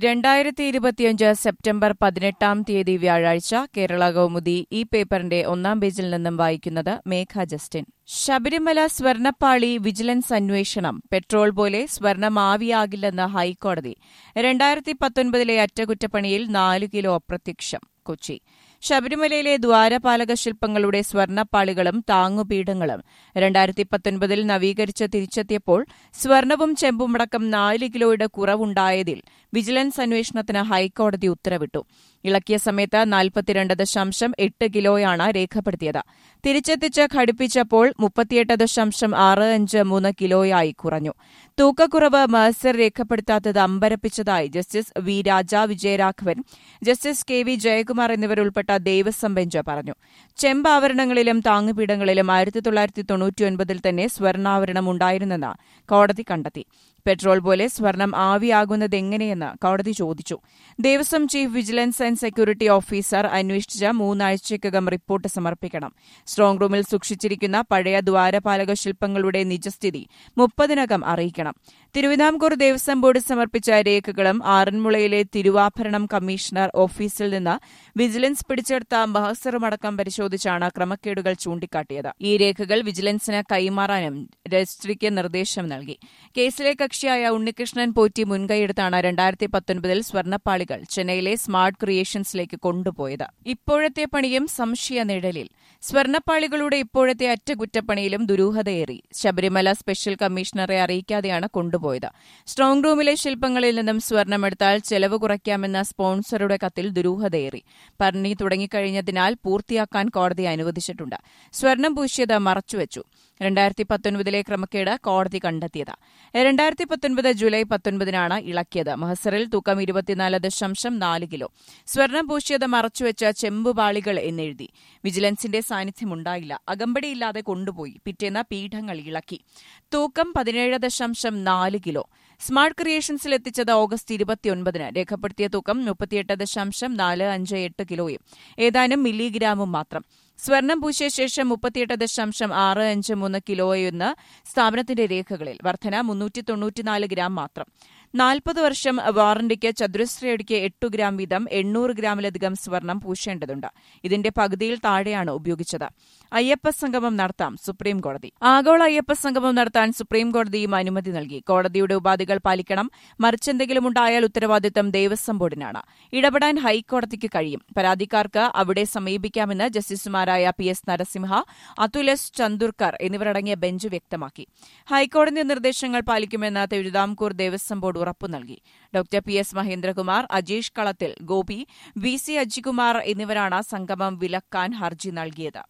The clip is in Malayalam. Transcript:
രണ്ടായിരത്തി ഇരുപത്തിയഞ്ച് സെപ്റ്റംബർ പതിനെട്ടാം തീയതി വ്യാഴാഴ്ച കേരള കൗമുദി ഈ പേപ്പറിന്റെ ഒന്നാം പേജിൽ നിന്നും വായിക്കുന്നത് മേഘ ജസ്റ്റിൻ ശബരിമല സ്വർണപ്പാളി വിജിലൻസ് അന്വേഷണം പെട്രോൾ പോലെ സ്വർണം ആവിയാകില്ലെന്ന് ഹൈക്കോടതി രണ്ടായിരത്തി പത്തൊൻപതിലെ അറ്റകുറ്റപ്പണിയിൽ നാല് കിലോ അപ്രത്യക്ഷം കൊച്ചി ശബരിമലയിലെ ദ്വാരപാലക ശില്പങ്ങളുടെ സ്വർണപ്പാളികളും താങ്ങുപീഠങ്ങളും രണ്ടായിരത്തി പത്തൊൻപതിൽ നവീകരിച്ച് തിരിച്ചെത്തിയപ്പോൾ സ്വർണവും ചെമ്പുമടക്കം നാല് കിലോയുടെ കുറവുണ്ടായതിൽ വിജിലൻസ് അന്വേഷണത്തിന് ഹൈക്കോടതി ഉത്തരവിട്ടു ഇളക്കിയ സമയത്ത് നാൽപ്പത്തിരണ്ട് ദശാംശം എട്ട് കിലോയാണ് രേഖപ്പെടുത്തിയത് തിരിച്ചെത്തിച്ച് ഘടിപ്പിച്ചപ്പോൾ മുപ്പത്തിയെട്ട് ദശാംശം ആറ് അഞ്ച് മൂന്ന് കിലോയായി കുറഞ്ഞു തൂക്കക്കുറവ് മഹസർ രേഖപ്പെടുത്താത്തത് അമ്പരപ്പിച്ചതായി justice V Raja Vijayaraghavan justice K V Jayakumar എന്നിവരുൾപ്പെട്ട ദേവസ്വം ബെഞ്ച് പറഞ്ഞു ചെമ്പാവരണങ്ങളിലും താങ്ങുപീഠങ്ങളിലും ആയിരത്തി തൊള്ളായിരത്തി തൊണ്ണൂറ്റിയൊൻപതിൽ തന്നെ സ്വർണ്ണാവരണം ഉണ്ടായിരുന്നെന്ന് കോടതി കണ്ടെത്തി പെട്രോൾ പോലെ സ്വർണം ആവിയാകുന്നതെങ്ങനെയെന്ന് കോടതി ചോദിച്ചു Devaswom chief vigilance and security officer അന്വേഷിച്ച് മൂന്നാഴ്ചയ്ക്കകം റിപ്പോർട്ട് സമർപ്പിക്കണം സ്ട്രോങ് റൂമിൽ സൂക്ഷിച്ചിരിക്കുന്ന പഴയ ദ്വാരപാലക ശില്പങ്ങളുടെ നിജസ്ഥിതി മുപ്പതിനകം അറിയിക്കണം തിരുവിതാംകൂർ ദേവസ്വം ബോർഡ് സമർപ്പിച്ച രേഖകളും ആറന്മുളയിലെ തിരുവാഭരണം കമ്മീഷണർ ഓഫീസിൽ നിന്ന് വിജിലൻസ് പിടിച്ചെടുത്ത മഹസറുമടക്കം പരിശോധിച്ചാണ് ക്രമക്കേടുകൾ ചൂണ്ടിക്കാട്ടിയത് ഈ രേഖകൾ വിജിലൻസിന് കൈമാറാനും രജിസ്ട്രിക്ക് നിർദ്ദേശം നൽകി കേസിലെ കക്ഷിയായ ഉണ്ണികൃഷ്ണൻ പോറ്റി മുൻകൈയെടുത്താണ് രണ്ടായിരത്തി പത്തൊൻപതിൽ സ്വർണ്ണപ്പാളികൾ ചെന്നൈയിലെ സ്മാർട്ട് ക്രിയേഷൻസിലേക്ക് കൊണ്ടുപോയത് ഇപ്പോഴത്തെ പണിയും സംശയ നിഴലിൽ സ്വർണ്ണപ്പാളികളുടെ ഇപ്പോഴത്തെ അറ്റകുറ്റപ്പണിയിലും ദുരൂഹതയേറി ശബരിമല സ്പെഷ്യൽ കമ്മീഷണറെ അറിയിക്കാതെയാണ് കൊണ്ടുപോയത് സ്ട്രോങ് റൂമിലെ ശില്പങ്ങളിൽ നിന്നും സ്വർണ്ണമെടുത്താൽ ചെലവ് കുറയ്ക്കാമെന്ന സ്പോൺസറുടെ കത്തിൽ ദുരൂഹതയേറി പർണി തുടങ്ങിക്കഴിഞ്ഞതിനാൽ പൂർത്തിയാക്കാൻ കോടതി അനുവദിച്ചിട്ടുണ്ട് സ്വർണം പൂശിയത് മറച്ചുവെച്ചു രണ്ടായിരത്തി പത്തൊൻപതിലെ ക്രമക്കേട് കോടതി കണ്ടെത്തിയത് രണ്ടായിരത്തി പത്തൊൻപത് ജൂലൈ പത്തൊൻപതിനാണ് ഇളക്കിയത് മഹസറിൽ തൂക്കം ഇരുപത്തിനാല് ദശാംശം നാല് കിലോ സ്വർണം പൂശിയത് മറച്ചുവെച്ച ചെമ്പുപാളികൾ എന്നെഴുതി വിജിലൻസിന്റെ സാന്നിധ്യമുണ്ടായില്ല അകമ്പടിയില്ലാതെ കൊണ്ടുപോയി പിറ്റേന്ന് പീഠങ്ങൾ ഇളക്കി തൂക്കം പതിനേഴ് ദശാംശം നാല് കിലോ സ്മാർട്ട് ക്രിയേഷൻസിൽ എത്തിച്ചത് ഓഗസ്റ്റ് ഇരുപത്തിയൊൻപതിന് രേഖപ്പെടുത്തിയ തൂക്കം മുപ്പത്തിയെട്ട് ദശാംശം നാല് അഞ്ച് എട്ട് കിലോയും ഏതാനും മില്ലിഗ്രാമും മാത്രം സ്വർണം പൂശിയ ശേഷം മുപ്പത്തിയെട്ട് ദശാംശം ആറ് അഞ്ച് മൂന്ന് കിലോയെന്ന് സ്ഥാപനത്തിന്റെ രേഖകളിൽ വർധന മുന്നൂറ്റി തൊണ്ണൂറ്റിനാല് ഗ്രാം മാത്രം നാൽപ്പത് വർഷം വാറന്റിക്ക് ചതുരശ്രയടിക്ക് എട്ടു ഗ്രാം വീതം എണ്ണൂറ് ഗ്രാമിലധികം സ്വർണം പൂശേണ്ടതുണ്ട് ഇതിന്റെ പകുതിയിൽ താഴെയാണ് ഉപയോഗിച്ചത് അയ്യപ്പ സംഗമം നടത്താം സുപ്രീം കോടതി ആഗോള അയ്യപ്പ സംഗമം നടത്താൻ സുപ്രീം കോടതിയും അനുമതി നൽകി കോടതിയുടെ ഉപാധികൾ പാലിക്കണം മറിച്ചെന്തെങ്കിലും ഉണ്ടായാൽ ഉത്തരവാദിത്തം ദേവസ്വം ബോർഡിനാണ് ഇടപെടാൻ ഹൈക്കോടതിക്ക് കഴിയും പരാതിക്കാർക്ക് അവിടെ സമീപിക്കാമെന്ന് ജസ്റ്റിസുമാരായ P S Narasimha Atul S Chandurkar എന്നിവരടങ്ങിയ ബെഞ്ച് വ്യക്തമാക്കി ഹൈക്കോടതി നിർദ്ദേശങ്ങൾ പാലിക്കുമെന്ന് തിരുവിതാംകൂർ ദേവസ്വം ബോർഡ് ഉറപ്പു നൽകി doctor P S Mahendrakumar Ajeesh Kalathil Gopi V C Ajikumar എന്നിവരാണ് സംഗമം വിലക്കാൻ ഹർജി നൽകിയത്